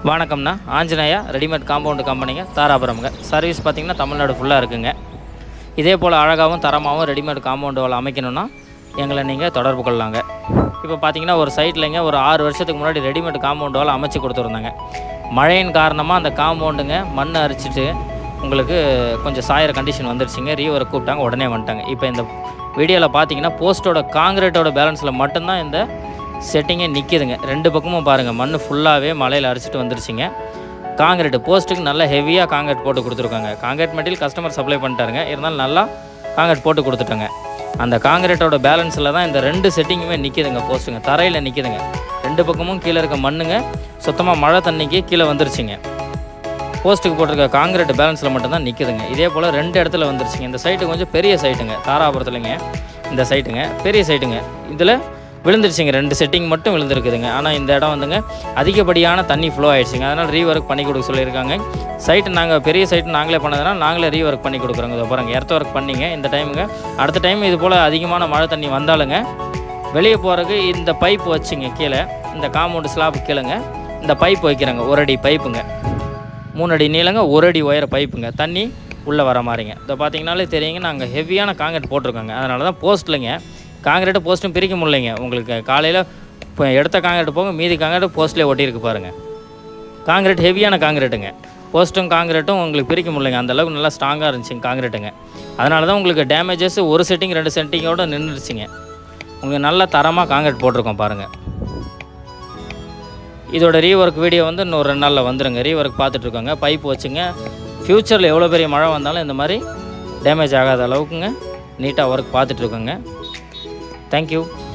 வணக்கம்ண்ணா Anjaneya readymade compound கம்பெனிங்க தாராபுரம்ங்க service பார்த்திங்கன்னா தமிழ்நாடு ஃபுல்லாக இருக்குங்க இதே போல் அழகாகவும் தரமாகவும் ரெடிமேட் காம்பவுண்டு வால் அமைக்கணும்னா எங்களை நீங்கள் தொடர்பு கொள்ளலாங்க இப்போ பார்த்தீங்கன்னா ஒரு சைட்லைங்க ஒரு ஆறு வருஷத்துக்கு முன்னாடி ரெடிமேட் காம்பவுண்டு வால் அமைச்சு கொடுத்துருந்தாங்க மழையின் காரணமாக அந்த காம்பவுண்டுங்க மண் அரிச்சிட்டு உங்களுக்கு கொஞ்சம் சாயிற கண்டிஷன் வந்துருச்சுங்க ரீவரை கூப்பிட்டாங்க உடனே வந்துட்டாங்க இப்போ இந்த வீடியோவில் பார்த்தீங்கன்னா போஸ்ட்டோட காங்கிரீட்டோட பேலன்ஸில் மட்டும்தான் இந்த செட்டிங்கே நிற்கிதுங்க ரெண்டு பக்கமும் பாருங்கள் மண் ஃபுல்லாகவே மலையில் அரிச்சிட்டு வந்துருச்சுங்க காங்கிரீட் போஸ்ட்டுக்கு நல்லா ஹெவியாக காங்கிரீட் போட்டு கொடுத்துருக்காங்க காங்கிரீட் மெட்டீரியல் கஸ்டமர் சப்ளை பண்ணிட்டாருங்க இருந்தாலும் நல்லா காங்கிரீட் போட்டு கொடுத்துட்டோங்க அந்த காங்கிரீட்டோட பேலன்ஸில் தான் இந்த ரெண்டு செட்டிங்குமே நிற்கிதுங்க போஸ்ட்டுங்க தரையில் நிற்கிதுங்க ரெண்டு பக்கமும் கீழே இருக்க மண்ணுங்க சுத்தமாக மழை தண்ணிக்கு கீழே வந்துருச்சுங்க போஸ்ட்டுக்கு போட்டிருக்க காங்கிரீட் பேலன்ஸில் மட்டும்தான் நிற்குதுங்க இதே போல் ரெண்டு இடத்துல வந்துருச்சுங்க இந்த சைட்டு கொஞ்சம் பெரிய சைட்டுங்க தாராபுரத்துலங்க இந்த சைட்டுங்க பெரிய சைட்டுங்க இதில் விழுந்துருச்சுங்க ரெண்டு செட்டிங் மட்டும் விழுந்துருக்குதுங்க ஆனால் இந்த இடம் வந்துங்க அதிகப்படியான தண்ணி ஃப்ளோ ஆயிடுச்சுங்க அதனால் ரீஒர்க் பண்ணி கொடுக்க சொல்லியிருக்காங்க சைட்டு நாங்கள் பெரிய சைட்டு நாங்களே பண்ணதுனால நாங்களே ரீஒர்க் பண்ணி கொடுக்குறோங்க இதோ பாருங்க எர்த் ஒர்க் பண்ணிங்க இந்த டைமுங்க அடுத்த டைம் இது போல் அதிகமான மழை தண்ணி வந்தாலுங்க வெளியே போகிறதுக்கு இந்த பைப் வச்சுங்க கீழே இந்த காம்பவுண்டு ஸ்லாப் கீழேங்க இந்த பைப் வைக்கிறாங்க ஒரு அடி பைப்புங்க மூணு அடி நீளங்க ஒரு அடி உயர பைப்புங்க தண்ணி உள்ளே வர மாதிரிங்க இதை பார்த்தீங்கனாலே தெரியுங்க நாங்கள் ஹெவியான காங்கிரீட் போட்டிருக்கோங்க அதனால தான் போஸ்ட்லைங்க காங்கிரீட்டை போஸ்ட்டும் பிரிக்க முடியலைங்க உங்களுக்கு காலையில் இப்போ எடுத்த காங்கிரீட் போக மீதி காங்கிரீட் போஸ்ட்லேயே ஒட்டியிருக்கு பாருங்கள் காங்கிரீட் ஹெவியான காங்கிரீட்டுங்க போஸ்ட்டும் காங்கிரீட்டும் உங்களுக்கு பிரிக்க முடியலைங்க அந்த அளவுக்கு நல்லா ஸ்ட்ராங்காக இருந்துச்சுங்க காங்கிரீட்டுங்க அதனால தான் உங்களுக்கு டேமேஜஸ் ஒரு செட்டிங் ரெண்டு செட்டிங்கோடு நின்றுச்சுங்க உங்களுக்கு நல்ல தரமாக காங்கிரீட் போட்டிருக்கோம் பாருங்கள் இதோட ரீஒர்க் வீடியோ வந்து இன்னும் ரெண்டு நாளில் வந்துருங்க ரீஒர்க் பார்த்துட்ருக்கோங்க பைப் வச்சுங்க ஃப்யூச்சரில் எவ்வளோ பெரிய மழை வந்தாலும் இந்த மாதிரி டேமேஜ் ஆகாத அளவுக்குங்க நீட்டாக ஒர்க் பார்த்துட்ருக்கோங்க தேங்க்யூ